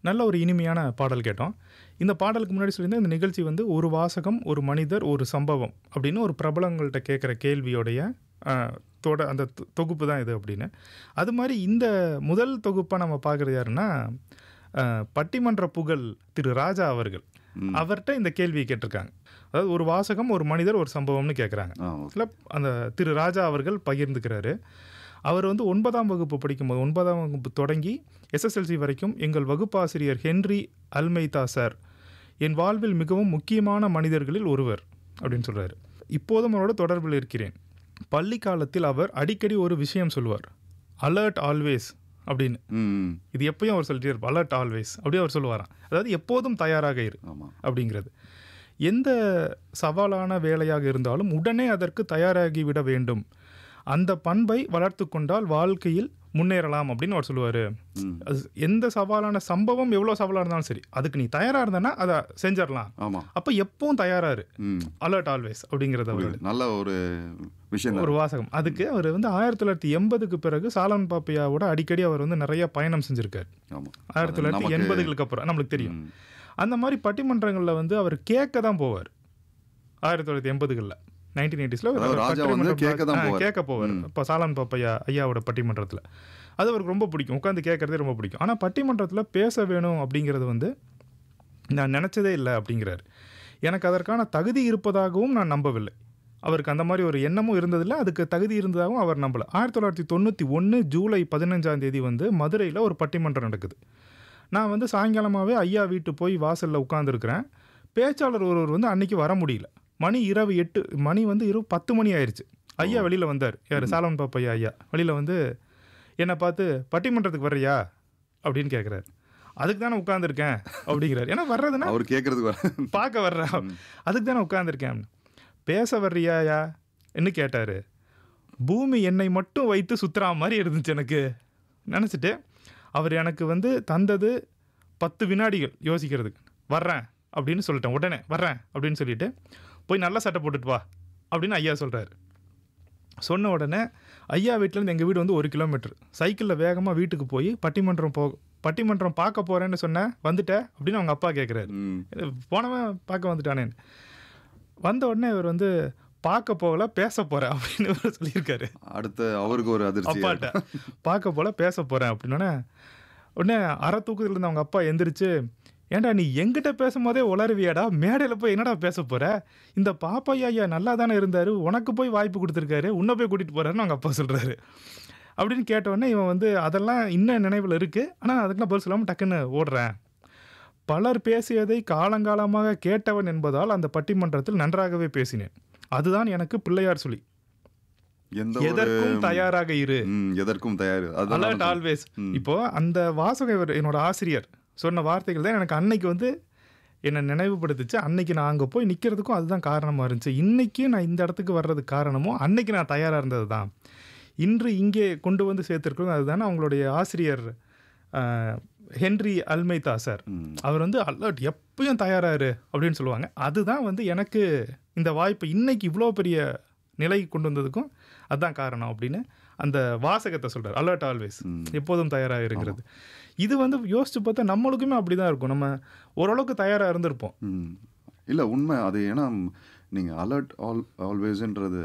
நல்ல ஒரு இனிமையான பாடல் கேட்டோம் இந்த பாடலுக்கு முன்னாடி சொல்லியிருந்தேன் இந்த நிகழ்ச்சி வந்து ஒரு வாசகம் ஒரு மனிதர் ஒரு சம்பவம் அப்படின்னு ஒரு பிரபலங்கள்கிட்ட கேட்குற கேள்வியோடைய அஹ், தொட அந்த தொ- தொகுப்பு தான் இது அப்படின்னு அது மாதிரி இந்த முதல் தொகுப்பாக நம்ம பார்க்குறது யாருன்னா அஹ், பட்டிமன்ற புகழ் திரு ராஜா அவர்கள் அவர்கிட்ட இந்த கேள்வியை கேட்டிருக்காங்க அதாவது ஒரு வாசகம் ஒரு மனிதர் ஒரு சம்பவம்னு கேட்குறாங்க ஆ ஓகே இதில் அந்த திரு ராஜா அவர்கள் பகிர்ந்துக்கிறாரு அவர் வந்து ஒன்பதாம் வகுப்பு படிக்கும்போது ஒன்பதாம் வகுப்பு தொடங்கி எஸ்எஸ்எல்சி வரைக்கும் எங்கள் வகுப்பாசிரியர் ஹென்றி அல்மைதா சார் என் வாழ்வில் மிகவும் முக்கியமான மனிதர்களில் ஒருவர் அப்படின்னு சொல்றாரு இப்போதும் அவரோட தொடர்பில் இருக்கிறேன் பள்ளி காலத்தில் அவர் அடிக்கடி ஒரு விஷயம் சொல்லுவார் அலர்ட் ஆல்வேஸ் அப்படின்னு ம் இது எப்பயும் அவர் சொல்லிட்டே இருப்பார் அலர்ட் ஆல்வேஸ் அப்படியே அவர் சொல்லுவாராம் அதாவது எப்போதும் தயாராக இரு ஆமாம் அப்படிங்கிறது எந்த சவாலான வேலையாக இருந்தாலும் உடனே அதற்கு தயாராகி விட வேண்டும் அந்த பண்பை வளர்த்து கொண்டால் வாழ்க்கையில் முன்னேறலாம் அப்படின்னு அவர் சொல்லுவார் அது எந்த சவாலான சம்பவம் எவ்வளோ சவாலாக இருந்தாலும் சரி அதுக்கு நீ தயாராக இருந்தனா அதை செஞ்சிடலாம் ஆமாம் அப்போ எப்பவும் தயாரா இரு ம் அலர்ட் ஆல்வேஸ் அப்படிங்கிறது அவர் புரியுது. நல்ல ஒரு விஷயம் தான் ஒரு வாசகம் அதுக்கு அவர் வந்து ஆயிரத்தி தொள்ளாயிரத்தி எண்பதுக்கு பிறகு சாலமன் பாப்பையாவோட அடிக்கடி அவர் வந்து நிறைய பயணம் செஞ்சிருக்காரு ஆமாம் ஆயிரத்தி தொள்ளாயிரத்தி நமக்கு- எண்பதுகளுக்கு அப்புறம் நம்மளுக்கு தெரியும் ம். அந்த மாதிரி பட்டிமன்றங்களில் வந்து அவர் கேட்க தான் போவார் ஆயிரத்தி தொள்ளாயிரத்தி எண்பதுகளில் நைன்டீன் எயிட்டிஸில் அதாவது ராஜா வந்து கேட்க தான் போவார். கேட்க போவார் இப்போ சாலன் பாப்பையா ஐயாவோட பட்டிமன்றத்தில் அது அவருக்கு ரொம்ப பிடிக்கும் உட்காந்து கேட்கறதே ரொம்ப பிடிக்கும் ஆனால் பட்டிமன்றத்தில் பேச வேணும் அப்படிங்கிறது வந்து நான் நினச்சதே இல்லை அப்படிங்கிறார் எனக்கு அதற்கான தகுதி இருப்பதாகவும் நான் நம்பவில்லை அவருக்கு அந்த மாதிரி ஒரு எண்ணமும் இருந்ததில்லை அதுக்கு தகுதி இருந்ததாகவும் அவர் நம்பலை ஆயிரத்தி தொள்ளாயிரத்தி தொண்ணூற்றி ஒன்று ஜூலை பதினஞ்சாம் தேதி வந்து மதுரையில் ஒரு பட்டிமன்றம் நடக்குது நான் வந்து சாயங்காலமாகவே ஐயா வீட்டு போய் வாசலில் உட்காந்துருக்கிறேன் பேச்சாளர் ஒருவர் வந்து அன்னைக்கு வர முடியல மணி இரவு எட்டு மணி வந்து இரவு பத்து மணி ஆயிடுச்சு ஐயா வெளியில் வந்தார் யார் சாலமன் பாப்பையா ஐயா வெளியில் வந்து என்னை பார்த்து பட்டிமன்றத்துக்கு வர்றியா அப்படின்னு கேட்குறாரு அதுக்கு தானே உட்காந்துருக்கேன் அப்படிங்கிறார் ஏன்னா வர்றதுன்னா அவர் கேட்கறதுக்கு வர பார்க்க வர்றா அதுக்கு தானே உட்காந்துருக்கேன் பேச வர்றியாயா என்ன கேட்டார் பூமி என்னை மட்டும் வைத்து சுத்துறா மாதிரி இருந்துச்சு எனக்கு நினச்சிட்டு அவர் எனக்கு வந்து தந்தது பத்து வினாடிகள் யோசிக்கிறதுக்கு வர்றேன் அப்படின்னு சொல்லிட்டேன் உடனே வர்றேன் அப்படின்னு சொல்லிட்டு போய் நல்ல சட்டை போட்டுட்டு வா அப்படின்னு ஐயா சொல்கிறாரு சொன்ன உடனே ஐயா வீட்டிலேருந்து எங்கள் வீடு வந்து ஒரு கிலோமீட்டர் சைக்கிளில் வேகமாக வீட்டுக்கு போய் பட்டிமன்றம் போ பட்டிமன்றம் பார்க்க போகிறேன்னு சொன்னேன் வந்துட்டேன் அப்படின்னு அவங்க அப்பா கேட்குறாரு ம் போனவன் பார்க்க வந்துட்டானேன்னு வந்த உடனே இவர் வந்து பார்க்க போகல பேச போகிறேன் அப்படின்னு இவர் சொல்லியிருக்காரு அடுத்து அவருக்கு ஒரு அதிர்ச்சி அப்பாட்ட பார்க்க போல பேச போகிறேன் அப்படின்னோடனே உடனே அரை தூக்கத்தில் இருந்த அவங்க அப்பா எந்திரிச்சு ஏன்டா நீ எங்கிட்ட பேசும்போதே உளருவியாடா மேடையில் போய் என்னடா பேச போற இந்த பாப்பையா ஐயா நல்லா தானே இருந்தார் உனக்கு போய் வாய்ப்பு கொடுத்துருக்காரு உன்னை போய் கூட்டிகிட்டு போறாருன்னு அவங்க அப்பா சொல்கிறாரு அப்படின்னு கேட்ட உடனே இவன் வந்து அதெல்லாம் இன்னும் நினைவில் இருக்குது ஆனால் அதுக்கெல்லாம் பதில் சொல்லாமல் டக்குன்னு ஓடுறேன் பலர் பேசியதை காலங்காலமாக கேட்டவன் என்பதால் அந்த பட்டிமன்றத்தில் நன்றாகவே பேசினேன் அதுதான் எனக்கு பிள்ளையார் சொல்லி எந்த ஒரு எதற்கும் தயாராக இரு ம், எதற்கும் தயார் அலர்ட் அதான் ஆல்வேஸ் இப்போ அந்த வாசகம் இவர் என்னோட ஆசிரியர் சொன்ன வார்த்தைகள் தான் எனக்கு அன்னைக்கு வந்து என்னை நினைவுபடுத்துச்சு அன்னைக்கு நான் அங்கே போய் நிற்கிறதுக்கும் அதுதான் காரணமாக இருந்துச்சு இன்னைக்கு நான் இந்த இடத்துக்கு வர்றதுக்கு காரணமும் அன்னைக்கு நான் தயாராக இருந்தது தான் இன்று இங்கே கொண்டு வந்து சேர்த்துருக்கிறது அதுதானே அவங்களுடைய ஆசிரியர் அஹ், ஹென்றி அல்மைதா சார் அவர் வந்து அலர்ட் எப்பயும் தயாராரு அப்படின்னு சொல்லுவாங்க அதுதான் வந்து எனக்கு இந்த வாய்ப்பு இன்னைக்கு இவ்வளோ பெரிய நிலை கொண்டு வந்ததுக்கும் அதுதான் காரணம் அப்படின்னு அந்த வாசகத்தை சொல்றார் அலர்ட் ஆல்வேஸ் எப்போதும் தயாராக இருக்கிறது இது வந்து யோசிச்சு பார்த்தா நம்மளுக்குமே அப்படிதான் இருக்கும் நம்ம ஓரளவுக்கு தயாராக இருந்திருப்போம் ம். இல்ல உண்மை அது ஏன்னா நீங்க அலர்ட் ஆல் ஆல்வேஸ்ன்றது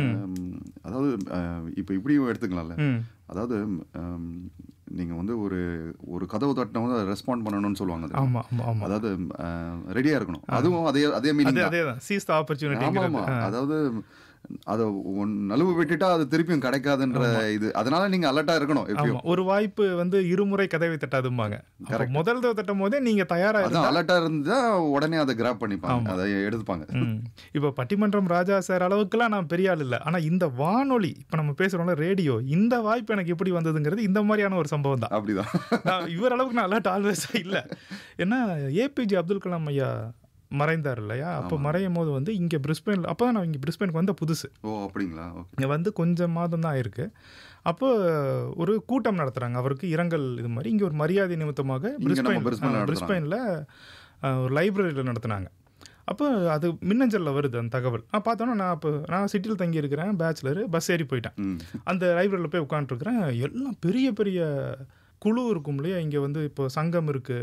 அதாவது அஹ், இப்போ இப்படியும் எடுத்துக்கலாம்ல ம் அதாவது அம், நீங்க வந்து ஒரு ஒரு கதவு தட்டினவங்க ரெஸ்பாண்ட் பண்ணணும்னு சொல்லுவாங்க அது. ஆமா ஆமா ஆமா அதாவது ரெடியா இருக்கணும் அதுவும் அதே அதே மீனிங் அதே தான் அதே தான் சீஸ் த ஆமா ஆப்பர்ச்சுனிட்டிங்கிறது ஆமா அதாவது அதை ஒன் நழுவு விட்டுட்டா அது திருப்பியும் கிடைக்காதுன்ற இது அதனால நீங்க அலர்ட்டா இருக்கணும் எப்பயும் ஆமா ஒரு வாய்ப்பு வந்து இருமுறை கதவை தட்டாதும்பாங்க அப்ப முதல் தடவை தட்டும் போதே நீங்க தயாரா அதான் அலர்ட்டா இருந்தா உடனே அதை கிராப் பண்ணிப்பாங்க அதை எடுத்துப்பாங்க ம். இப்போ பட்டிமன்றம் ராஜா சார் அளவுக்குலாம் நான் பெரிய ஆள் இல்லை ஆனால் இந்த வானொலி இப்போ நம்ம பேசுகிறோம்ல ரேடியோ இந்த வாய்ப்பு எனக்கு எப்படி வந்ததுங்கிறது இந்த மாதிரியான ஒரு சம்பவம் தான் அப்படிதான் நான் இவர் அளவுக்கு நான் அலர்ட் ஆல்வேஸாக இல்லை ஏன்னா ஏபிஜே அப்துல் கலாம் ஐயா மறைந்தார் இல்லையா அப்போ மறையும் போது வந்து இங்கே பிரிஸ்பெயின் அப்போ தான் நான் இங்கே பிரிஸ்பெயினுக்கு வந்த புதுசு ஓ அப்படிங்களா ஓகே இங்கே வந்து கொஞ்சம் மாதம் தான் ஆயிருக்கு அப்போ ஒரு கூட்டம் நடத்துகிறாங்க அவருக்கு இரங்கல் இது மாதிரி இங்கே ஒரு மரியாதை நிமித்தமாக நம்ம பிரிஸ்பெயின் பிரிஸ்பெயின்ல பிரிஸ்பெயினில் ஒரு லைப்ரரியில் நடத்துனாங்க அப்போ அது மின்னஞ்சலில் வருது அந்த தகவல் நான் பார்த்தோன்னா நான் இப்போ நான் சிட்டியில் தங்கி இருக்கிறேன் பேச்சுலர் பஸ் ஏறி போயிட்டேன் ம் அந்த லைப்ரரியில் போய் உட்காந்துருக்குறேன் எல்லாம் பெரிய பெரிய குழு இருக்கும் இல்லையா இங்கே வந்து இப்போ சங்கம் இருக்குது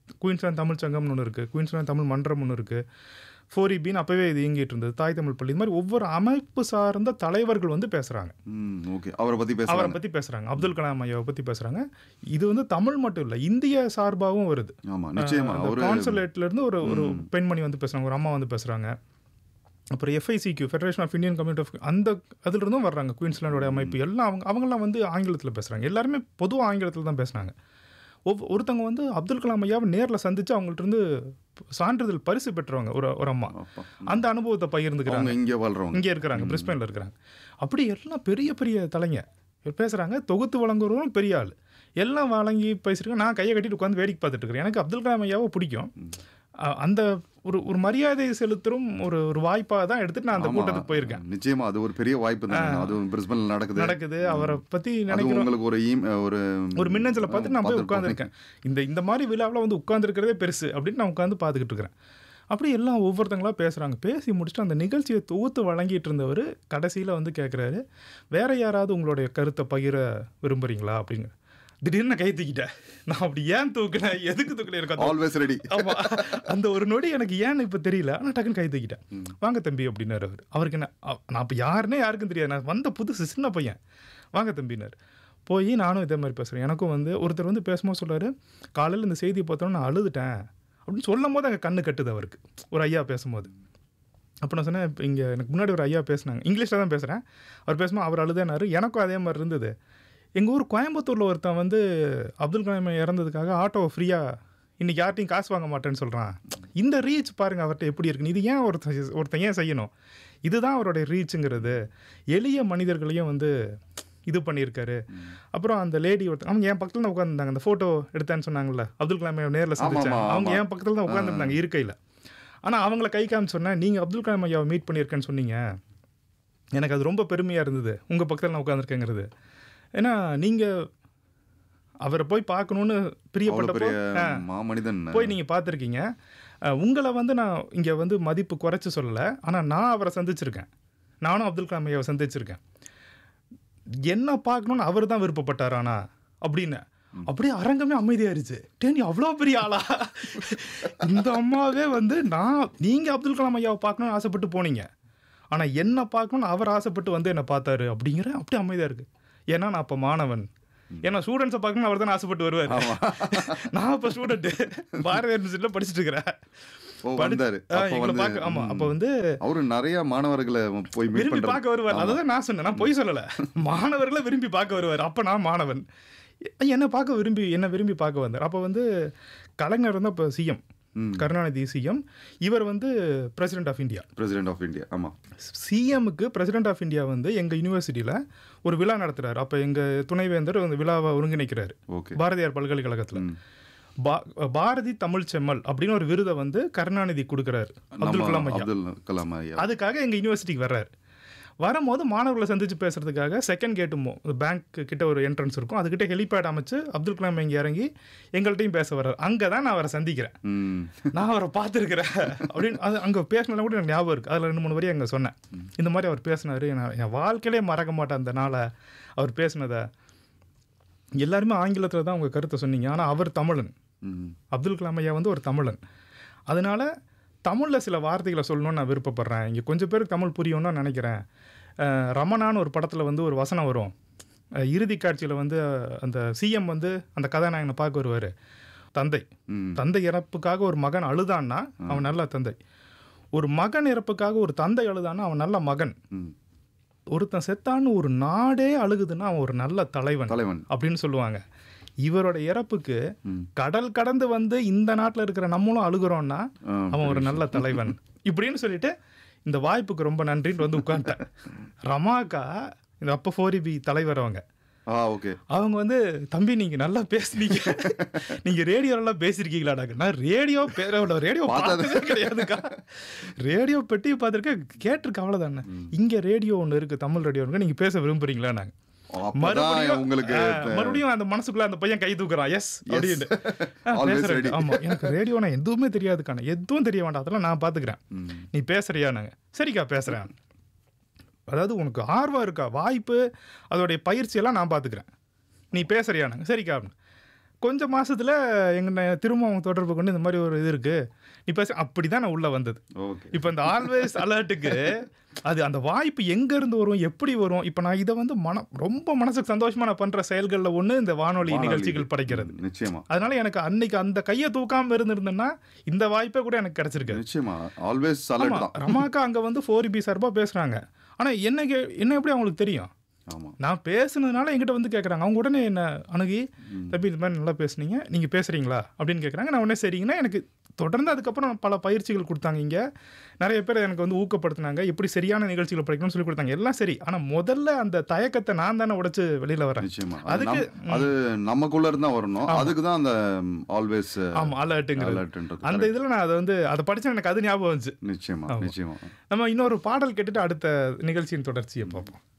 குயின்ஸ்லாந்து தமிழ் சங்கம்னு ஒன்று இருக்குது குயின்ஸ்லாந்து தமிழ் மன்றம் ஒன்று இருக்குது ஃபோர் பின்னு அப்போவே இது இயங்கிட்டு இருந்தது தாய் தமிழ் பள்ளி இது மாதிரி ஒவ்வொரு அமைப்பு சார்ந்த தலைவர்கள் வந்து பேசுகிறாங்க ம் ஓகே அவரை பத்தி அவரை பேசுறாங்க பற்றி பேசுகிறாங்க அப்துல் கலாம் ஐயாவை பற்றி பேசுகிறாங்க இது வந்து தமிழ் மட்டும் இல்லை இந்திய சார்பாகவும் வருது ஆமா நிச்சயமா அவரு கான்சுலேட்ல இருந்து ஒரு ஒரு பெண்மணி வந்து பேசுறாங்க ஒரு அம்மா வந்து பேசுறாங்க அப்புறம் FICQ federation of Indian community of அந்த அதுல இருந்தும் வர்றாங்க குயின்ஸ்லாண்டோட அமைப்பு எல்லாம் அவங்க அவங்கெல்லாம் வந்து ஆங்கிலத்தில் பேசுறாங்க எல்லாருமே பொதுவாக ஆங்கிலத்தில் தான் பேசுனாங்க ஒவ் ஒருத்தவங்க வந்து அப்துல் கலாம் ஐயாவை நேரில் சந்திச்சு அவங்கள்ட்ட இருந்து சான்றிதழ் பரிசு பெற்றவங்க ஒரு ஒரு அம்மா அப்பா. அந்த அனுபவத்தை பகிர்ந்துக்கிறாங்க அவங்க இங்க வாழ்றவங்க இங்கே இருக்கிறாங்க பிரிஸ்பேனில் இருக்கிறாங்க அப்படி எல்லாம் பெரிய பெரிய தலைங்க பேசுகிறாங்க தொகுத்து வழங்குறவரும் பெரிய ஆள் எல்லாம் வழங்கி பேசியிருக்கேன் நான் கையை கட்டிட்டு உட்காந்து வேடிக்கை பார்த்துட்டு இருக்கிறேன் எனக்கு அப்துல் கலாம் ஐயாவை பிடிக்கும் அ- அந்த ஒரு ஒரு மரியாதை செலுத்தும் ஒரு ஒரு வாய்ப்பாக தான் எடுத்துட்டு நான் அந்த ஆமா. கூட்டத்துக்கு போயிருக்கேன் நிச்சயமா அது ஒரு பெரிய வாய்ப்பு தான் அது பிரிஸ்பன்ல நடக்குது நடக்குது அவரை பற்றி அது நினைக்கிறோம் உங்களுக்கு ஒரு ஈம் ஒரு ஒரு மின்னஞ்சலை பார்த்து நான் போய் பார்த்திருப்போம். உட்காந்துருக்கேன் இந்த இந்த மாதிரி விழாவில் வந்து உட்காந்துருக்கிறதே பெருசு அப்படின்னு நான் உட்காந்து பார்த்துக்கிட்டு இருக்கிறேன் அப்படி எல்லாம் ஒவ்வொருத்தங்களா பேசுகிறாங்க பேசி முடிச்சுட்டு அந்த நிகழ்ச்சியை தொகுத்து வழங்கிட்டு இருந்தவர் கடைசியில் வந்து கேட்குறாரு வேற யாராவது உங்களுடைய கருத்தை பகிர விரும்புறீங்களா அப்படிங்க திடீர்னு நான் கை தூக்கிட்டேன் நான் அப்படி ஏன் தூக்குனேன் எதுக்கு தூக்கினேன் எனக்கு அந்த- ஆல்வேஸ் ரெடி ஆமா அந்த ஒரு நொடி எனக்கு ஏன்னு இப்போ தெரியல ஆனால் டக்குன்னு கை தூக்கிட்டேன் வாங்க தம்பி அப்படின்னாரு அவர் அவருக்கு என்ன அ- நான் இப்போ யாருன்னே யாருக்கும் தெரியாது நான் வந்த புதுசு சின்ன பையன் வாங்க தம்பினார் போய் நானும் இதே மாதிரி பேசுகிறேன் எனக்கும் வந்து ஒருத்தர் வந்து பேசும்போது சொல்றாரு காலையில் இந்த செய்தியை பார்த்தோன்னே நான் அழுதுட்டேன் அப்படின்னு சொல்லும் போது அங்கே கண்ணு கட்டுது அவருக்கு ஒரு ஐயா பேசும்போது அப்போ நான் சொன்னேன் இப்போ இங்கே எனக்கு முன்னாடி ஒரு ஐயா பேசுனாங்க இங்கிலீஷில் தான் பேசுகிறேன் அவர் பேசும்போது அவர் அழுதேனாரு எனக்கும் அதே மாதிரி இருந்தது எங்கள் ஊர் கோயம்புத்தூரில் ஒருத்தன் வந்து அப்துல் கலாம் இறந்ததுக்காக ஆட்டோவை ஃப்ரீயாக இன்னைக்கு யார்ட்டையும் காசு வாங்க மாட்டேன்னு சொல்கிறான் இந்த ரீச் பாருங்க அவர்கிட்ட எப்படி இருக்குன்னு இது ஏன் ஒருத்தன் ஒருத்தன் ஏன் செய்யணும் இதுதான் அவருடைய ரீச்சுங்கிறது எளிய மனிதர்களையும் வந்து இது பண்ணியிருக்காரு அப்புறம் அந்த லேடி ஒருத்தர் அவங்க என் பக்கத்தில் தான் உட்காந்துருந்தாங்க அந்த ஃபோட்டோ எடுத்தேன்னு சொன்னாங்கல்ல அப்துல் கலாம் நேரில் சந்திச்சேன் ஆமா, அவங்க ஆமா. என் பக்கத்தில் தான் உட்காந்துருந்தாங்க இருக்கையில் ஆனால் அவங்கள கை காமிச்சு சொன்னேன் நீங்கள் அப்துல் கலாம் ஐயாவை மீட் பண்ணியிருக்கேன்னு சொன்னீங்க எனக்கு அது ரொம்ப பெருமையாக இருந்தது உங்கள் பக்கத்தில் நான் உட்காந்துருக்கேங்கிறது ஏன்னா நீங்கள் அவரை போய் பார்க்கணுன்னு அவ்வளவு பிரியப்பட்டப்போ பெரிய ஆ, மாமனிதன் போய் நீங்கள் பார்த்துருக்கீங்க அஹ், உங்களை வந்து நான் இங்கே வந்து மதிப்பு குறைச்சி சொல்லலை ஆனால் நான் அவரை சந்திச்சிருக்கேன் நானும் அப்துல் கலாம் ஐயாவை சந்திச்சிருக்கேன் என்ன பார்க்கணும்னு அவர் தான் விருப்பப்பட்டார் ஆனா அப்படின்னு அப்படியே அரங்கமே அமைதியாயிருச்சு டே நீ அவ்வளோ பெரிய ஆளா இந்த அம்மாவே வந்து நான் நீங்கள் அப்துல் கலாம் ஐயாவை பார்க்கணும்னு ஆசைப்பட்டு போனீங்க ஆனால் என்ன பார்க்கணும்னு அவர் ஆசைப்பட்டு வந்து என்னை பார்த்தாரு அப்படிங்கிற அப்படியே அமைதியாக இருக்கு ஏன்னா நான் அப்போ மாணவன் ஏன்னா ஸ்டூடெண்ட்ஸை பார்க்கணும்னு அவர் தான் ஆசைப்பட்டு வருவார் நான் இப்போ ஸ்டூடெண்ட்டு பாரதியார் யூனிவர்சிட்டியில் படிச்சுட்டு இருக்கிறேன் ஓ படிச்சு- வந்தாரு ஆ, அப்ப எங்களை வந்து பார்க்க ஆமா அப்போ வந்து அவரு நிறைய மாணவர்களை போய் மீட் விரும்பி பண்றாரு பார்க்க வருவார் அதுதான் நான் சொன்னேன் நான் பொய் சொல்லல மாணவர்களை விரும்பி பார்க்க வருவார் அப்ப நான் மாணவன் எ- என்னை பார்க்க விரும்பி என்ன விரும்பி பார்க்க வந்தார் அப்போ வந்து கலைஞர் வந்து இப்போ சிஎம் ம். கருணாநிதி சிஎம் இவர் வந்து president of India president of India ஆமா சிஎம்க்கு பிரசிடென்ட் ஆஃப் இந்தியா வந்து எங்கள் யூனிவர்சிட்டியில் ஒரு விழா நடத்துறாரு அப்போ எங்கள் துணைவேந்தர் அந்த விழாவை ஒருங்கிணைக்கிறாரு ஓகே பாரதியார் பல்கலைக்கழகத்தில் பா பாரதி தமிழ் செம்மல் அப்படின்னு ஒரு விருதை வந்து கருணாநிதி கொடுக்குறாரு அப்துல் நம்ம கலாம் ஐயா அப்துல் கலாம் ஐயா அதுக்காக எங்கள் யூனிவர்சிட்டிக்கு வர்றாரு வரும்போது மாணவர்களை சந்திச்சு பேசுறதுக்காக செகண்ட் கேட்டுமோ பேங்க் கிட்ட ஒரு என்ட்ரன்ஸ் இருக்கும் அதுக்கிட்ட ஹெலிபேட் அமைச்சு அப்துல் கலாம் இங்கே இறங்கி எங்கள்கிட்டையும் பேச வர்றாரு அங்கே தான் நான் அவரை சந்திக்கிறேன் ம் நான் அவரை பார்த்துருக்கிறேன் அப்படின்னு அது அங்கே பேசினதெல்லாம் கூட எனக்கு ஞாபகம் இருக்குது அதில் ரெண்டு மூணு வரி அங்கே சொன்னேன் இந்த மாதிரி அவர் பேசினாரு நான் என் வாழ்க்கையிலே மறக்க மாட்டேன் அந்த நாளை அவர் பேசினதை எல்லாருமே ஆங்கிலத்தில் தான் உங்கள் கருத்தை சொன்னீங்க ஆனால் அவர் தமிழன் ம் அப்துல் கலாம் ஐயா வந்து ஒரு தமிழன் அதனால தமிழில் சில வார்த்தைகளை சொல்லணும்னு நான் விருப்பப்படுறேன் இங்கே கொஞ்சம் பேருக்கு தமிழ் புரியும்னு நான் நினைக்கிறேன் அஹ் ரமணான்னு ஒரு படத்தில் வந்து ஒரு வசனம் வரும் அஹ் இறுதி காட்சியில் வந்து அஹ், அந்த சிஎம் வந்து அந்த கதாநாயகனை பார்க்க வருவார் தந்தை ம் தந்தை இறப்புக்காக ஒரு மகன் அழுதான்னா அவன் நல்ல தந்தை ஒரு மகன் இறப்புக்காக ஒரு தந்தை அழுதான்னா அவன் நல்ல மகன் ம் ஒருத்தன் செத்தான்னு ஒரு நாடே அழுகுதுன்னா அவன் ஒரு நல்ல தலைவன் தலைவன் அப்படின்னு சொல்லுவாங்க இவரோட இறப்புக்கு ம். கடல் கடந்து வந்து இந்த நாட்டில் இருக்கிற நம்மளும் அழுகுறோம்னா ஆ, அவன் ஒரு நல்ல தலைவன் இப்படின்னு சொல்லிட்டு இந்த வாய்ப்புக்கு ரொம்ப நன்றின்னு வந்து உட்காந்துட்டேன் ரமாக்கா இந்த அப்போ ஃபோரி பி தலைவர் அவங்க ஆ ஓகே அவங்க வந்து தம்பி நீங்க நல்லா பேசுனீங்க நீங்க ரேடியோலாம் பேசியிருக்கீங்களாடாங்க நான் ரேடியோ ரேடியோ பார்த்ததே கிடையாதுக்கா ரேடியோ பெட்டி பார்த்துருக்கேன் கேட்டிருக்க அவ்வளோதானே இங்க ரேடியோ ஒன்று இருக்கு தமிழ் ரேடியோ இருக்கு நீங்க பேச விரும்புறீங்களா நாங்க அப்பதான் மறுபடியும் உங்களுக்கு ஆ, மறுபடியும் அந்த மனசுக்குள்ள அந்த பையன் கை தூக்குறான் எஸ் அப்படின்னு ஆ, Always பேசுறேன். ready. ஆமா எனக்கு ரேடியோனா எதுவுமே தெரியாதுக்கான எதுவும் தெரிய வேண்டாம் அதெல்லாம் நான் பாத்துக்கிறேன் ம். நீ பேசுறியா நாங்க சரிக்கா பேசுறேன் அதாவது உனக்கு ஆர்வம் இருக்கா வாய்ப்பு அதோடைய பயிற்சியெல்லாம் நான் பாத்துக்கிறேன் நீ பேசுறியா நாங்க சரிக்கா அப்படின்னு. கொஞ்சம் மாசத்துல எங்க நான் திரும்ப அவங்க தொடர்பு கொண்டு இந்த மாதிரி ஒரு இது இருக்கு நீ பேச அப்படி தான் நான் உள்ள வந்தது ஓகே இப்போ இந்த ஆல்வேஸ் அலர்ட்டுக்கு அது அந்த வாய்ப்பு எங்க இருந்து வரும் எப்படி வரும் இப்போ நான் இதை வந்து மன ரொம்ப மனசுக்கு சந்தோஷமா நான் பண்ற செயல்கள்ல ஒண்ணு இந்த வானொலி வானொலி. நிகழ்ச்சிகள் படைக்கிறது நிச்சயமா அதனால எனக்கு அன்னைக்கு அந்த கையை தூக்காம இருந்திருந்தேன்னா இந்த வாய்ப்பே கூட எனக்கு கிடைச்சிருக்கு நிச்சயமா ஆல்வேஸ் அலர்ட் ஆமா தான் ரமாக்கா அங்க வந்து ஃபோர் பி சார்பா பேசுறாங்க ஆனா என்ன கே- என்ன எப்படி அவங்களுக்கு தெரியும் ஆமா நான் பேசுனதுனால என்கிட்ட வந்து கேட்குறாங்க அவங்க உடனே என்ன அணுகி தம்பி இந்த மாதிரி நல்லா பேசுனீங்க நீங்கள் பேசுகிறீங்களா அப்படின்னு கேட்குறாங்க நான் உடனே சரிங்கன்னா எனக்கு தொடர்ந்து அதுக்கப்புறம் பல பயிற்சிகள் கொடுத்தாங்க இங்கே நிறைய பேர் எனக்கு வந்து ஊக்கப்படுத்தினாங்க எப்படி சரியான நிகழ்ச்சிகளை படிக்கணும்னு சொல்லி கொடுத்தாங்க எல்லாம் சரி ஆனால் முதல்ல அந்த தயக்கத்தை நான் தானே உடைச்சு வெளியில் வரேன் நிச்சயமா அது அதுக்கு நம்- அது நமக்குள்ள இருந்தா வரணும் அதுக்கு தான் அந்த ஆல்வேஸ் ஆமாம் அலர்ட்டுங்கிறது அலர்ட்ன்றது அந்த இதில் நான் அதை வந்து அதை படிச்சா எனக்கு அது ஞாபகம் வந்துச்சு நிச்சயமா நிச்சயமா நம்ம இன்னொரு பாடல் கேட்டுட்டு அடுத்த நிகழ்ச்சியின் தொடர்ச்சியை பார்ப்போம்